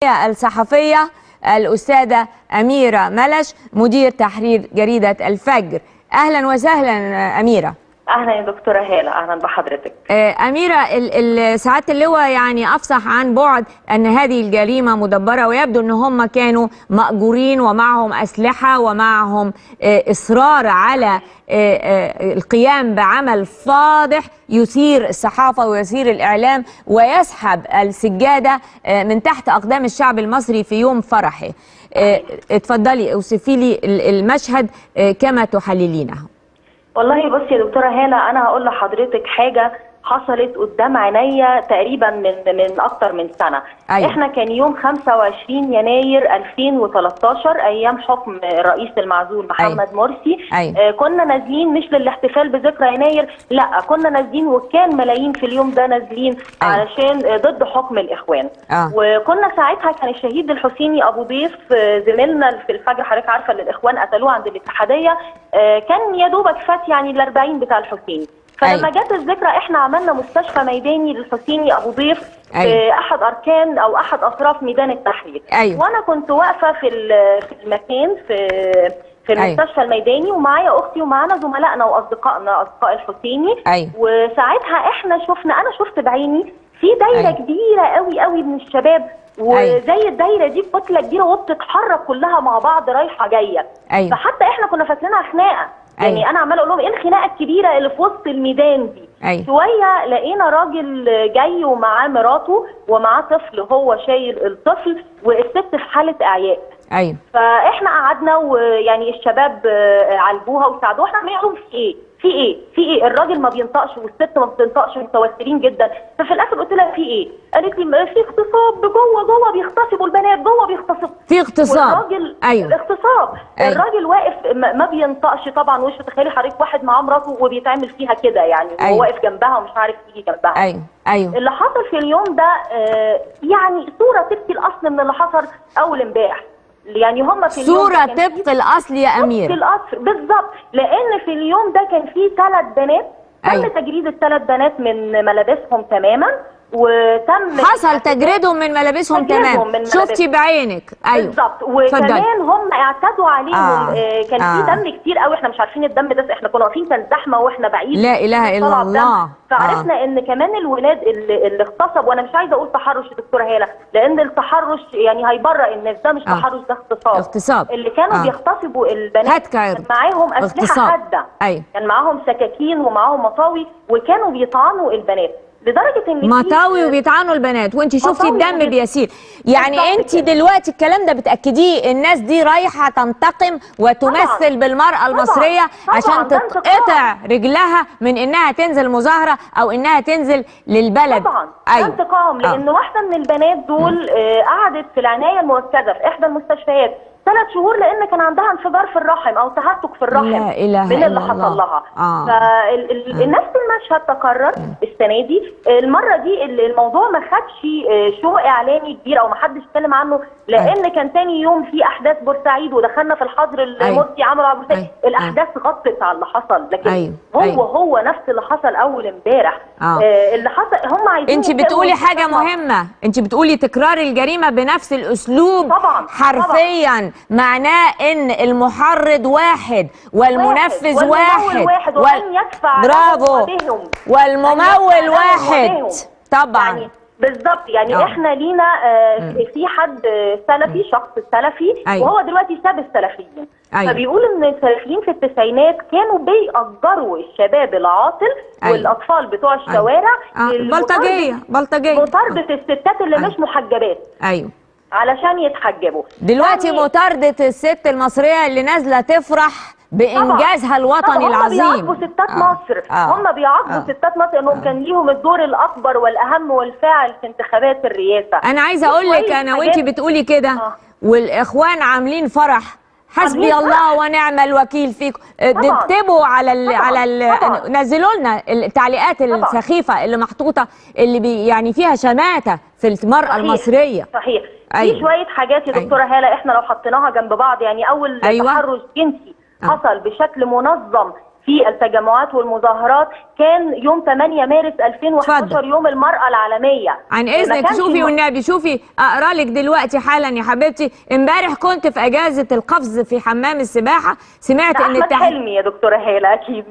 الصحفية الأستاذة أميرة ملش مدير تحرير جريدة الفجر أهلا وسهلا أميرة اهلا يا دكتوره هاله اهلا بحضرتك آه، أميرة ال- ال- سعادة اللواء يعني أفصح عن بعد أن هذه الجريمة مدبرة ويبدو أن هم كانوا مأجورين ومعهم أسلحة ومعهم آه، إصرار على آه، آه، القيام بعمل فاضح يثير الصحافة ويثير الإعلام ويسحب السجادة آه، من تحت أقدام الشعب المصري في يوم فرحه آه، اتفضلي اوصفي لي ال- المشهد آه، كما تحللينه والله بصي يا دكتوره هاله انا هقول لحضرتك حاجه حصلت قدام عينيا تقريبا من من اكتر من سنه أيوة. احنا كان يوم 25 يناير 2013 ايام حكم الرئيس المعزول محمد أيوة. مرسي أيوة. آه كنا نازلين مش للاحتفال بذكرى يناير لا كنا نازلين وكان ملايين في اليوم ده نازلين أيوة. علشان آه، ضد حكم الاخوان آه. وكنا ساعتها كان الشهيد الحسيني ابو ضيف آه، زميلنا في الفجر حضرتك عارفه اللي الاخوان قتلوه عند الاتحاديه آه، كان يا دوبك فات يعني ال 40 بتاع الحسيني فلما أيوة. جت الذكرى احنا عملنا مستشفى ميداني للحسيني ابو ضيف أيوة. في احد اركان او احد اطراف ميدان التحرير أيوة. وانا كنت واقفه في ال- في المكان في في أيوة. المستشفى الميداني ومعايا اختي ومعانا زملائنا واصدقائنا اصدقاء الحسيني أيوة. وساعتها احنا شفنا انا شفت بعيني في دايره أيوة. كبيره قوي قوي من الشباب وزي الدايره دي كتله كبيره وبتتحرك كلها مع بعض رايحه جايه أيوة. فحتى احنا كنا فاكرينها خناقه يعني أيوة. انا عماله اقول لهم ايه الخناقه الكبيره اللي في وسط الميدان دي أيوة. شويه لقينا راجل جاي ومعاه مراته ومعاه طفل هو شايل الطفل والست في حاله اعياء أيوة فاحنا قعدنا ويعني الشباب آه، عالجوها وساعدوها احنا عمالين نقول في ايه في ايه في ايه الراجل ما بينطقش والست ما بتنطقش متوترين جدا ففي الاخر قلت لها في ايه قالت لي ما في اغتصاب جوه جوه بيغتصبوا البنات جوه بيغتصبوا في اغتصاب والراجل أيوة اغتصاب أيوة. الراجل واقف ما ما بينطقش طبعا وش تخيلي حضرتك واحد معاه مراته وبيتعمل فيها كده يعني أيوة. وهو واقف جنبها ومش عارف يجي جنبها أيوة أيوة اللي حصل في اليوم ده آه، يعني صوره تبكي الاصل من اللي حصل اول امبارح يعني هم في اليوم صورة ده كان في- طبق الأصل يا طبق أميرة القصر بالظبط لان في اليوم ده كان في ثلاث بنات تم أيوة. تجريد الثلاث بنات من ملابسهم تماما وتم حصل تجريدهم من ملابسهم تجريدهم تمام من ملابسهم. شفتي بعينك أيوة بالظبط اتفضلي. وكمان هم اعتدوا عليهم آه. آه. كان آه. في دم كتير قوي احنا مش عارفين الدم ده احنا كنا واقفين كان زحمه واحنا بعيد لا إله إلا طلع الدم. الله. فعرفنا ان كمان الولاد اللي, اللي اغتصب وانا مش عايزه اقول تحرش يا دكتوره هاله لان التحرش يعني هيبرأ الناس ده مش آه. تحرش ده اغتصاب اغتصاب. اللي كانوا آه. بيغتصبوا البنات هتك عرض. كان معاهم اسلحه اغتصاب. حاده أيوة. كان معاهم سكاكين ومعاهم مطاوي وكانوا بيطعنوا البنات لدرجه ان في- مطاوي وبيطعنوا البنات وانت شفتي مطاوي الدم وبيط- بيسيل يعني بالظبط انت كده. دلوقتي الكلام ده بتاكديه الناس دي رايحه تنتقم وتمثل طبعاً. بالمراه المصريه طبعاً. عشان ده انتقام. تتقطع رجلها من انها تنزل مظاهره او انها تنزل للبلد طبعا ده ايوه انتقام آه. لان واحده من البنات دول آه، قعدت في العنايه المركزه في احدى المستشفيات ثلاث شهور لان كان عندها انفجار في الرحم او تهتك في الرحم لا إله من إلا اللي الله. حصل لها آه. فنفس المشهد تكرر السنه دي المره دي ال- الموضوع ما خدش آه، شو اعلامي كبير او ما حدش اتكلم عنه لان كان تاني يوم في احداث بورسعيد ودخلنا في الحظر المرسي عملوا على بورسعيد أيوة. الاحداث غطت على اللي حصل لكن أيوة. هو أيوة. هو نفس اللي حصل اول امبارح آه. آه، اللي حصل هم عايزين انت ينتقموا بتقولي حاجه انتقام. مهمه انت بتقولي تكرار الجريمه بنفس الاسلوب طبعاً، حرفيا معناه ان المحرض واحد والمنفذ والممول واحد, واحد وال- ومن يدفع برافو لهم وديهم. والممول أن يدفع واحد لهم وديهم. طبعا يعني بالظبط يعني آه. احنا لينا آه في حد آه، سلفي شخص سلفي أيوة. وهو دلوقتي ساب السلفيين أيوة. فبيقول ان السلفيين في التسعينات كانوا بيأجروا الشباب العاطل أيوة. والاطفال بتوع الشوارع آه. للمطاردة- بلطجيه بلطجيه مطاردة الستات اللي أيوة. مش محجبات ايوه علشان يتحجبوا دلوقتي يعني مطاردة الست المصرية اللي نازلة تفرح بإنجازها الوطني طبعا هم العظيم بيعاقبوا ستات آه. مصر آه. هم بيعاقبوا آه. ستات مصر انهم كان ليهم الدور الاكبر والاهم والفاعل في انتخابات الرئاسه أنا عايزة أقول لك شوية أنا وأنت حاجات- بتقولي كده آه. والإخوان عاملين فرح حسبي عاملين الله فرح. ونعم الوكيل فيكم طبعاً. اكتبوا على ال طبعاً. على ال طبعاً. نزلوا لنا التعليقات السخيفه اللي محطوطه اللي بي يعني فيها شماته في المراه صحيح. المصريه صحيح أيوة. في شويه حاجات يا أيوة. دكتوره هاله احنا لو حطيناها جنب بعض يعني اول أيوة. تحرش جنسي آه. حصل بشكل منظم في التجمعات والمظاهرات كان يوم 8 مارس 2011 اتفضل. يوم المراه العالميه عن ما اذنك كانش شوفي م- والنبي شوفي اقرا لك دلوقتي حالا يا حبيبتي امبارح كنت في اجازه القفز في حمام السباحه سمعت ده ان احمد التحرير حلمي يا دكتوره هاله اكيد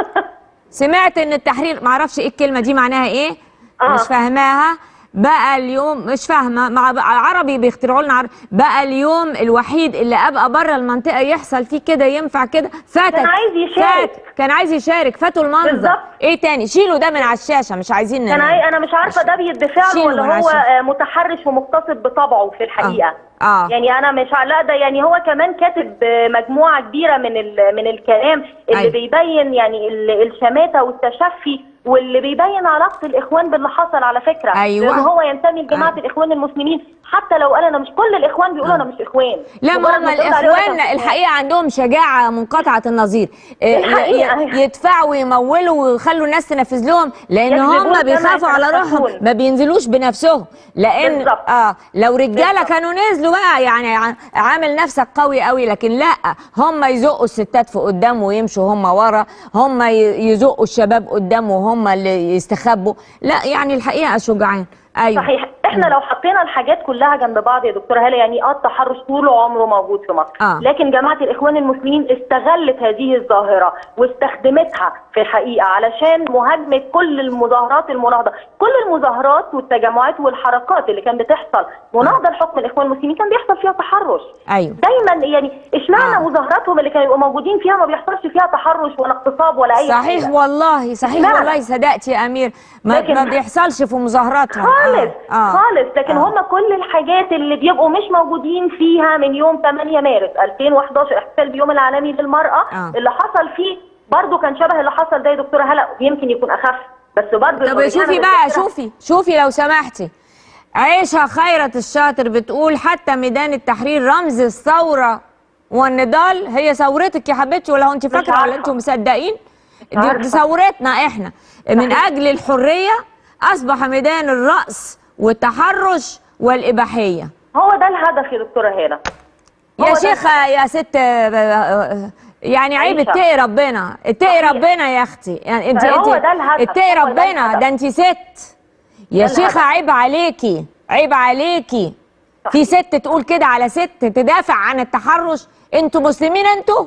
سمعت ان التحرير معرفش ايه الكلمه دي معناها ايه آه. مش فاهماها بقى اليوم مش فاهمه مع بقى عربي بيخترعوا لنا عربي بقى اليوم الوحيد اللي ابقى بره المنطقه يحصل فيه كده ينفع كده فاتت كان عايز يشارك. فات كان عايز يشارك فاتوا المنظر بالظبط. ايه تاني شيلوا ده من على الشاشه مش عايزين كان ننام. عاي... انا مش عارفه ده بيدفع له شيله ولا من هو عشان. آه، متحرش ومغتصب بطبعه في الحقيقه آه. آه. يعني انا مش ع- لا ده يعني هو كمان كاتب آه، مجموعه كبيره من ال... من الكلام اللي أيوة. بيبين يعني ال... الشماته والتشفي واللي بيبين علاقه الاخوان باللي حصل على فكره أيوة. لان هو ينتمي لجماعه أيوة. الاخوان المسلمين حتى لو قال انا مش كل الاخوان بيقولوا انا مش اخوان لا مجرد ما هم ما تقول عليه ولا الاخوان تنصحه. الحقيقه عندهم شجاعه منقطعه النظير إيه، الحقيقة. ي- يدفعوا ويمولوا ويخلوا الناس تنفذ لهم لان يكذبون هم كما بيخافوا على روحهم يتنفسون. ما بينزلوش بنفسهم لان بالظبط. اه لو رجاله بالظبط. كانوا نزلوا بقى يعني ع- عامل نفسك قوي قوي لكن لا هم يزقوا الستات في قدام ويمشوا هم ورا هم ي- يزقوا الشباب قدام وهم اللي يستخبوا لا يعني الحقيقه شجعان ايوه صحيح احنا لو حطينا الحاجات كلها جنب بعض يا دكتوره هاله يعني اه التحرش طول عمره موجود في مصر آه. لكن جماعه الاخوان المسلمين استغلت هذه الظاهره واستخدمتها في الحقيقه علشان مهاجمه كل المظاهرات المناهضه كل المظاهرات والتجمعات والحركات اللي كانت بتحصل مناهضه لحكم الاخوان المسلمين كان بيحصل فيها تحرش ايوه دايما يعني اشمعنى آه. مظاهراتهم اللي كانوا يبقوا موجودين فيها ما بيحصلش فيها تحرش ولا اغتصاب ولا اي صحيح حاجه والله صحيح اشمعنى؟ والله صدقتي يا امير ما, لكن- ما بيحصلش في مظاهراتهم خالص آه. آه. خالص لكن آه. هم كل الحاجات اللي بيبقوا مش موجودين فيها من يوم 8 مارس 2011 احتفال بيوم العالمي للمرأة آه. اللي حصل فيه برضه كان شبه اللي حصل ده يا دكتورة هلا يمكن يكون أخف بس برضه طب الأوريجينال شوفي بقى الفكرة- شوفي شوفي لو سمحتي عيشة خيرت الشاطر بتقول حتى ميدان التحرير رمز الثورة والنضال هي ثورتك يا حبيبتي ولا هو انت فاكره ولا عارفة. انتوا مصدقين دي, عارفة. دي ثورتنا احنا من صحيح. اجل الحرية اصبح ميدان الرأس والتحرش والإباحية هو ده الهدف يا دكتورة هالة هو يا ده شيخة يا ست آه، آه، يعني عيب عيشة. اتقي ربنا اتقي صحيح. ربنا يا اختي يعني انت هو انت ده الهدف، اتقي هو ده ربنا الهدف. ده انت ست يا ده شيخة الهدف. عيب عليكي عيب عليكي صحيح. في ست تقول كده على ست تدافع عن التحرش انتوا مسلمين انتوا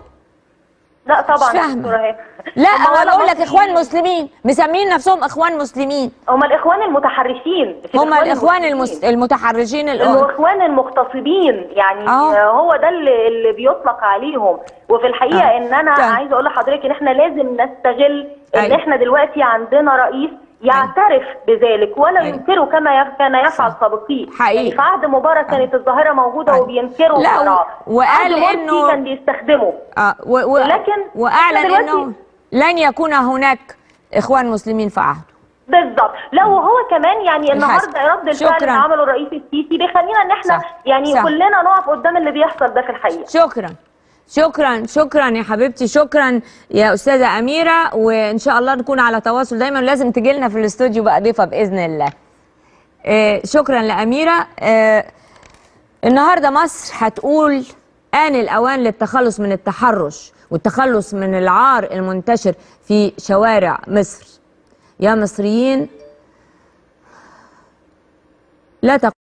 لا طبعا مش يا فاهمة. دكتورة هالة لا هم انا ولا بقول لك مسلمين. اخوان مسلمين مسمين نفسهم اخوان مسلمين هم الإخوان المتحرشين مش هم الاخوان المسلمين. المس... المتحرجين الأخوان الاخوان المغتصبين يعني آه. آه. هو ده اللي, اللي بيطلق عليهم وفي الحقيقه آه. آه. ان انا طيب. عايزه اقول لحضرتك ان احنا لازم نستغل ان أيوة. احنا دلوقتي عندنا رئيس يعترف بذلك ولا أيوة. ينكره كما يف- كان يفعل سابقيه حقيقي. يعني في عهد مبارك كانت الظاهره موجوده أيوة. وبينكروا لا، و- وراه. وقال عهد مرسي إنه- كان بيستخدمه اه و... و... ولكن واعلن إحنا دلوقتي- انه لن يكون هناك اخوان مسلمين في عهده بالظبط لا وهو كمان يعني الحسن. النهارده رد الفعل شكراً. اللي عمله الرئيس السيسي بيخلينا ان احنا صح. يعني صح. كلنا نقف قدام اللي بيحصل ده في الحقيقه شكرا شكرا شكرا يا حبيبتي شكرا يا استاذه اميره وان شاء الله نكون على تواصل دايما لازم تجي لنا في الاستوديو بقى ضيفه باذن الله آه شكرا لاميره آه النهارده مصر هتقول آن الأوان للتخلص من التحرش والتخلص من العار المنتشر في شوارع مصر يا مصريين لا تق